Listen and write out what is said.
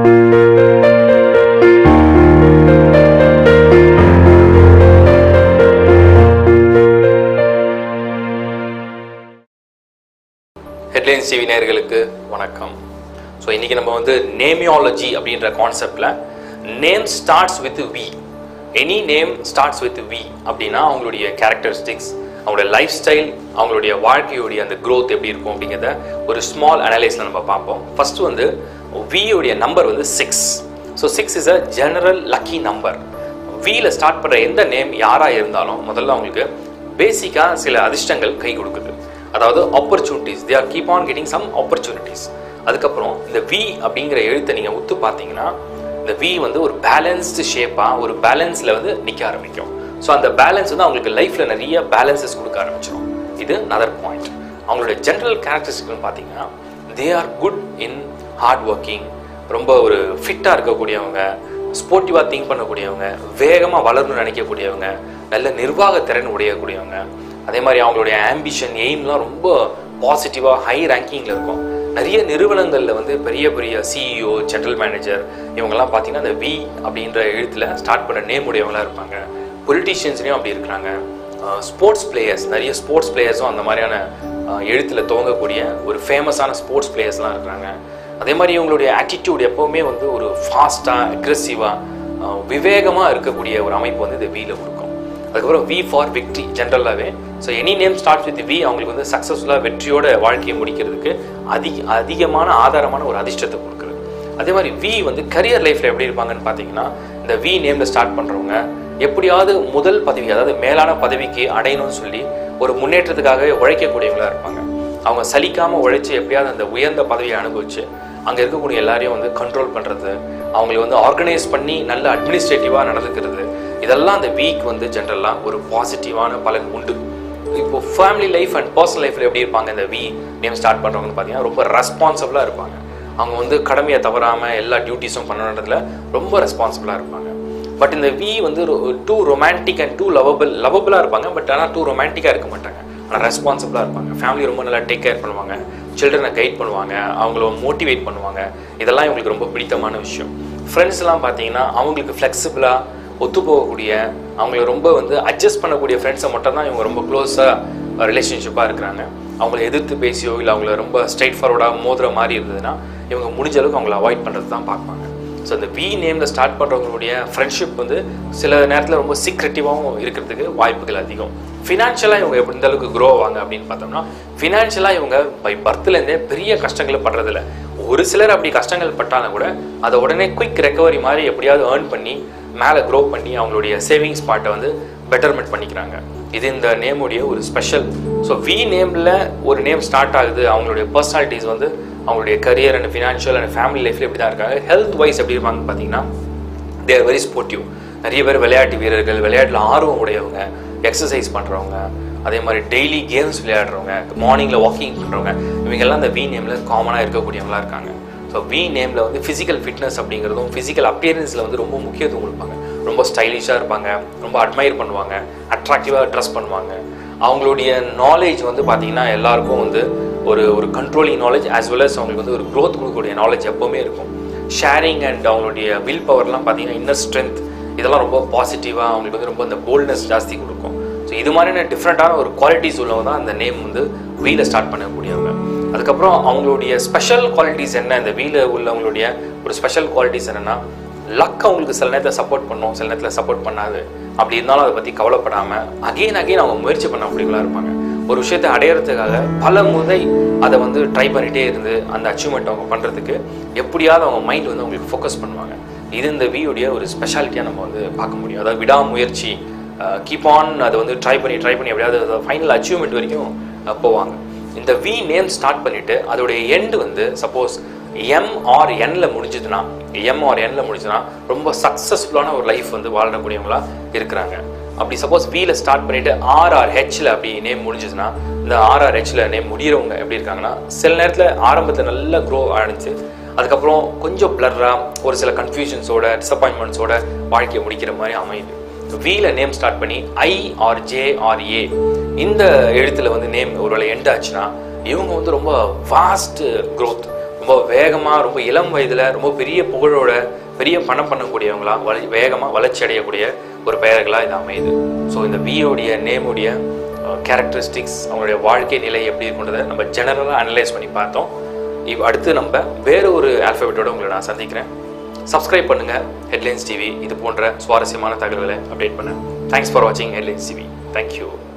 headlines TV நேயர்களுக்கு வணக்கம் so இன்றைக்கி நம்ம வந்து நேமியாலஜி அப்படின்ற கான்செப்டில் name starts with V any name starts with V அப்படின்னா அவங்களுடைய கேரக்டரிஸ்டிக்ஸ் அவங்களுடைய லைஃப் ஸ்டைல் அவங்களுடைய வாழ்க்கையுடைய அந்த growth எப்படி இருக்கும் அப்படிங்கிறத ஒரு ஸ்மால் அனலைஸில் நம்ம பார்ப்போம் ஃபர்ஸ்ட் வந்து வியோடைய நம்பர் வந்து six so six is a general lucky number வியில் ஸ்டார்ட் பண்ணுற எந்த நேம் யாராக இருந்தாலும் முதல்ல அவங்களுக்கு பேசிக்காக சில அதிர்ஷ்டங்கள் கை கொடுக்குது அதாவது opportunities they are keep on getting some opportunities அதுக்கப்புறம் இந்த வி அப்படிங்கிற எழுத்தை நீங்கள் உத்து பார்த்தீங்கன்னா இந்த வி வந்து ஒரு பேலன்ஸ்டு ஷேப்பாக ஒரு பேலன்ஸில் வந்து நிற்க ஆரம்பிக்கும் ஸோ அந்த பேலன்ஸ் வந்து அவங்களுக்கு லைஃப்பில் நிறைய பேலன்சஸ் கொடுக்க ஆரம்பிச்சிடும் இது நதர் பாயிண்ட் அவங்களுடைய ஜென்ரல் கேரக்டரிஸ்டிக்னு பார்த்தீங்கன்னா they are good in hard working ரொம்ப ஒரு ஃபிட்டாக இருக்கக்கூடியவங்க ஸ்போர்ட்டிவாக திங்க் பண்ணக்கூடியவங்க வேகமாக வளரணும்னு நினைக்கக்கூடியவங்க நல்ல நிர்வாக திறன் உடையக்கூடியவங்க அதே மாதிரி அவங்களுடைய ஆம்பிஷன் எய்ம்லாம் ரொம்ப பாசிட்டிவாக ஹை ரேங்கிங்கில் இருக்கும் நிறைய நிறுவனங்களில் வந்து பெரிய பெரிய சிஇஓ ஜெனரல் மேனேஜர் இவங்கெல்லாம் பார்த்தீங்கன்னா அந்த வி அப்படின்ற எழுத்தில் ஸ்டார்ட் பண்ண நேம் உடையவங்களாக இருப்பாங்க பொலிட்டீஷியன்ஸ்லேயும் அப்படி இருக்கிறாங்க ஸ்போர்ட்ஸ் பிளேயர்ஸ் நிறைய ஸ்போர்ட்ஸ் பிளேயர்ஸும் அந்த மாதிரியான அஹ், எழுத்தில் துவங்கக்கூடிய ஒரு ஃபேமஸான ஸ்போர்ட்ஸ் பிளேயர்ஸ்லாம் இருக்கிறாங்க அதே மாதிரி இவங்களுடைய ஆட்டிடியூட் எப்போவுமே வந்து ஒரு ஃபாஸ்ட்டாக அக்ரெசிவாக விவேகமாக இருக்கக்கூடிய ஒரு அமைப்பு வந்து இந்த வியில் கொடுக்கும் அதுக்கப்புறம் வி ஃபார் விக்ட்ரி ஜென்ரலாகவே so any name start with V அவங்களுக்கு வந்து சக்ஸஸ்ஃபுல்லாக வெற்றியோட வாழ்க்கையை முடிக்கிறதுக்கு அதிக அதிகமான ஆதாரமான ஒரு அதிர்ஷ்டத்தை கொடுக்குறது அதே மாதிரி வி வந்து கரியர் லைஃப்பில் எப்படி இருப்பாங்கன்னு பார்த்தீங்கன்னா இந்த வி நேமில் ஸ்டார்ட் பண்ணுறவங்க எப்படியாவது முதல் பதவி அதாவது மேலான பதவிக்கு அடையணும்னு சொல்லி ஒரு முன்னேற்றத்துக்காகவே உழைக்கக்கூடியவங்களா இருப்பாங்க அவங்க சலிக்காமல் உழைச்சி எப்படியாவது அந்த உயர்ந்த பதவியை அனுபவிச்சு அங்கே இருக்கக்கூடிய எல்லாரையும் வந்து கண்ட்ரோல் பண்ணுறது அவங்களை வந்து ஆர்கனைஸ் பண்ணி நல்ல அட்மினிஸ்ட்ரேட்டிவாக நடந்துக்கிறது இதெல்லாம் அந்த வீக் வந்து ஜென்ரலாக ஒரு பாசிட்டிவான பலன் உண்டு இப்போ ஃபேமிலி லைஃப் அண்ட் பர்சனல் லைஃப்பில் எப்படி இருப்பாங்க இந்த வி நேம் ஸ்டார்ட் பண்ணுறவங்கன்னு பார்த்தீங்கன்னா ரொம்ப ரெஸ்பான்சிபிளாக இருப்பாங்க அவங்க வந்து கடமையை தவறாமல் எல்லா டியூட்டிஸும் பண்ணணுன்றதுல ரொம்ப ரெஸ்பான்சிபிளாக இருப்பாங்க பட் இந்த வி வந்து too romantic and too lovable லவபிளாக இருப்பாங்க பட் ஆனால் டூ ரொமான்டிக்காக இருக்க மாட்டாங்க ஆனால் ரெஸ்பான்சிபிளாக இருப்பாங்க ஃபேமிலி ரொம்ப நல்லா டேக் கேர் பண்ணுவாங்க சில்ட்ரனை கைட் பண்ணுவாங்க அவங்கள மோட்டிவேட் பண்ணுவாங்க இதெல்லாம் இவங்களுக்கு ரொம்ப பிடித்தமான விஷயம் ஃப்ரெண்ட்ஸ்லாம் பார்த்தீங்கன்னா அவங்களுக்கு ஃப்ளெக்சிபிளாக ஒத்து போகக்கூடிய அவங்கள ரொம்ப வந்து அட்ஜஸ்ட் பண்ணக்கூடிய ஃப்ரெண்ட்ஸை மட்டும் தான் இவங்க ரொம்ப க்ளோஸாக ரிலேஷன்ஷிப்பாக இருக்கிறாங்க அவங்கள எதிர்த்து பேசியோ இல்லை அவங்கள ரொம்ப ஸ்ட்ரைட் ஃபார்வர்டாக மோதுற மாதிரி இருந்ததுன்னா இவங்க முடிஞ்ச அளவுக்கு அவங்கள அவாய்ட் பண்ணுறது தான் பார்ப்பாங்க ஸோ இந்த வி நேமில் ஸ்டார்ட் பண்ணுறவங்களுடைய ஃப்ரெண்ட்ஷிப் வந்து சில நேரத்தில் ரொம்ப சீக்ரெட்டிவாகவும் இருக்கிறதுக்கு வாய்ப்புகள் அதிகம் ஃபினான்ஷியலாக இவங்க எப்படி இந்த அளவுக்கு க்ரோ ஆவாங்க அப்படின்னு பார்த்தோம்னா ஃபினான்ஷியலாக இவங்க பை பர்த்லேருந்தே பெரிய கஷ்டங்களை படுறதில்ல ஒரு சிலர் அப்படி கஷ்டங்கள் பட்டாலும் கூட அதை உடனே குயிக் ரெக்கவரி மாதிரி எப்படியாவது ஏர்ன் பண்ணி மேலே க்ரோ பண்ணி அவங்களுடைய சேவிங்ஸ் பார்ட்டை வந்து பெட்டர்மெண்ட் பண்ணிக்கிறாங்க இது இந்த நேமுடைய ஒரு ஸ்பெஷல் ஸோ வி நேமில் ஒரு நேம் ஸ்டார்ட் ஆகுது அவங்களுடைய பர்சனாலிட்டிஸ் வந்து அவங்களுடைய career and financial and family லைஃப்ல எப்படி தான் இருக்காங்க ஹெல்த் வைஸ் எப்படி இருப்பாங்க பார்த்தீங்கன்னா தேர் வெரி ஸ்போர்ட்டிவ் நிறைய பேர் விளையாட்டு வீரர்கள் விளையாட்டில் ஆர்வம் உடையவங்க எக்ஸசைஸ் பண்ணுறவங்க அதே மாதிரி டெய்லி கேம்ஸ் விளையாடுறவங்க மார்னிங்கில் வாக்கிங் பண்ணுறவங்க இவங்கெல்லாம் இந்த வி நேமில் காமனாக இருக்கக்கூடியவங்களா இருக்காங்க ஸோ வி நேமில் வந்து ஃபிசிக்கல் ஃபிட்னஸ் அப்படிங்கிறதும் ஃபிசிக்கல் அப்பியரன்ஸில் வந்து ரொம்ப முக்கியத்துவம் கொடுப்பாங்க ரொம்ப ஸ்டைலிஷாக இருப்பாங்க ரொம்ப அட்மையர் பண்ணுவாங்க அட்ராக்டிவாக ட்ரெஸ் பண்ணுவாங்க அவங்களுடைய நாலேஜ் வந்து பார்த்தீங்கன்னா எல்லாருக்கும் வந்து ஒரு ஒரு controlling knowledge as well as அவங்களுக்கு வந்து ஒரு growth கொடுக்கக்கூடிய நாலேஜ் எப்போவுமே இருக்கும் ஷேரிங் அண்ட் அவங்களுடைய வில் பவர்லாம் பார்த்தீங்கன்னா இன்னர் ஸ்ட்ரென்த் இதெல்லாம் ரொம்ப பாசிட்டிவாக அவங்களுக்கு வந்து ரொம்ப அந்த போல்ட்னஸ் ஜாஸ்தி கொடுக்கும் ஸோ இது மாதிரியான டிஃப்ரெண்ட்டான ஒரு குவாலிட்டிஸ் உள்ளவங்க தான் அந்த நேம் வந்து வீல ஸ்டார்ட் பண்ணக்கூடியவங்க அதுக்கப்புறம் அவங்களுடைய ஸ்பெஷல் குவாலிட்டிஸ் என்ன இந்த வீல உள்ளவங்களுடைய ஒரு ஸ்பெஷல் குவாலிட்டிஸ் என்னென்னா லக் அவங்களுக்கு சில நேரத்தில் சப்போர்ட் பண்ணும் சில நேரத்தில் சப்போர்ட் பண்ணாது அப்படி இருந்தாலும் அதை பற்றி கவலைப்படாமல் அகைன் அகைன் அவங்க முயற்சி பண்ணக்கூடியவங்களா இருப்பாங்க ஒரு விஷயத்தை அடையிறதுக்காக பல முறை அதை வந்து ட்ரை பண்ணிகிட்டே இருந்து அந்த அச்சீவ்மெண்ட் அவங்க பண்ணுறதுக்கு எப்படியாவது அவங்க மைண்ட் வந்து அவங்களுக்கு ஃபோக்கஸ் பண்ணுவாங்க இது இந்த வியுடைய ஒரு ஸ்பெஷாலிட்டியாக நம்ம வந்து பார்க்க முடியும் அதாவது விடாமுயற்சி கீப் ஆன் அதை வந்து ட்ரை பண்ணி ட்ரை பண்ணி எப்படியாவது ஃபைனல் அச்சீவ்மெண்ட் வரைக்கும் அஹ், போவாங்க இந்த வி நேம் ஸ்டார்ட் பண்ணிட்டு அதோடைய எண்டு வந்து சப்போஸ் எம் ஆர் என்ல முடிஞ்சதுன்னா எம் ஆர் என்ல முடிஞ்சதுன்னா ரொம்ப சக்ஸஸ்ஃபுல்லான ஒரு லைஃப் வந்து வாழக்கூடியவங்களா இருக்கிறாங்க அப்படி சப்போஸ் வியில் ஸ்டார்ட் பண்ணிட்டு ஆர்ஆர் ஹெச்ல அப்படி நேம் முடிஞ்சதுன்னா இந்த ஆர்ஆர் ஹெச்ல நேம் முடியறவங்க எப்படி இருக்காங்கன்னா சில நேரத்தில் ஆரம்பத்தில் நல்லா க்ரோ ஆனிச்சு அதுக்கப்புறம் கொஞ்சம் பிளர்ரா ஒரு சில கன்ஃபியூஷன்ஸோட டிசப்பாயின்மெண்ட்ஸோட வாழ்க்கையை முடிக்கிற மாதிரி அமையுது வில நேம் ஸ்டார்ட் பண்ணி I R J R A இந்த எழுத்துல வந்து நேம் ஒருவேளை எண்ட் ஆச்சுன்னா இவங்க வந்து ரொம்ப வாஸ்ட் growth ரொம்ப வேகமாக ரொம்ப இளம் வயதில் ரொம்ப பெரிய புகழோட பெரிய பணம் பண்ணக்கூடியவங்களா வள வேகமாக வளர்ச்சி அடையக்கூடிய ஒரு பெயர்களாக இது அமையுது ஸோ இந்த வியோடைய நேமுடைய கேரக்டரிஸ்டிக்ஸ் அவங்களுடைய வாழ்க்கை நிலை எப்படி இருக்குன்றதை நம்ம ஜெனரலாக அனலைஸ் பண்ணி பார்த்தோம் இப்போ அடுத்து நம்ம வேற ஒரு ஆல்ஃபபெட்டோட உங்களை நான் சந்திக்கிறேன் சப்ஸ்கிரைப் பண்ணுங்க ஹெட்லைன்ஸ் டிவி இது போன்ற சுவாரஸ்யமான தகவல்களை அப்டேட் பண்ண தேங்க்ஸ் ஃபார் வாட்சிங் ஹெட்லைன்ஸ் டிவி தேங்க்யூ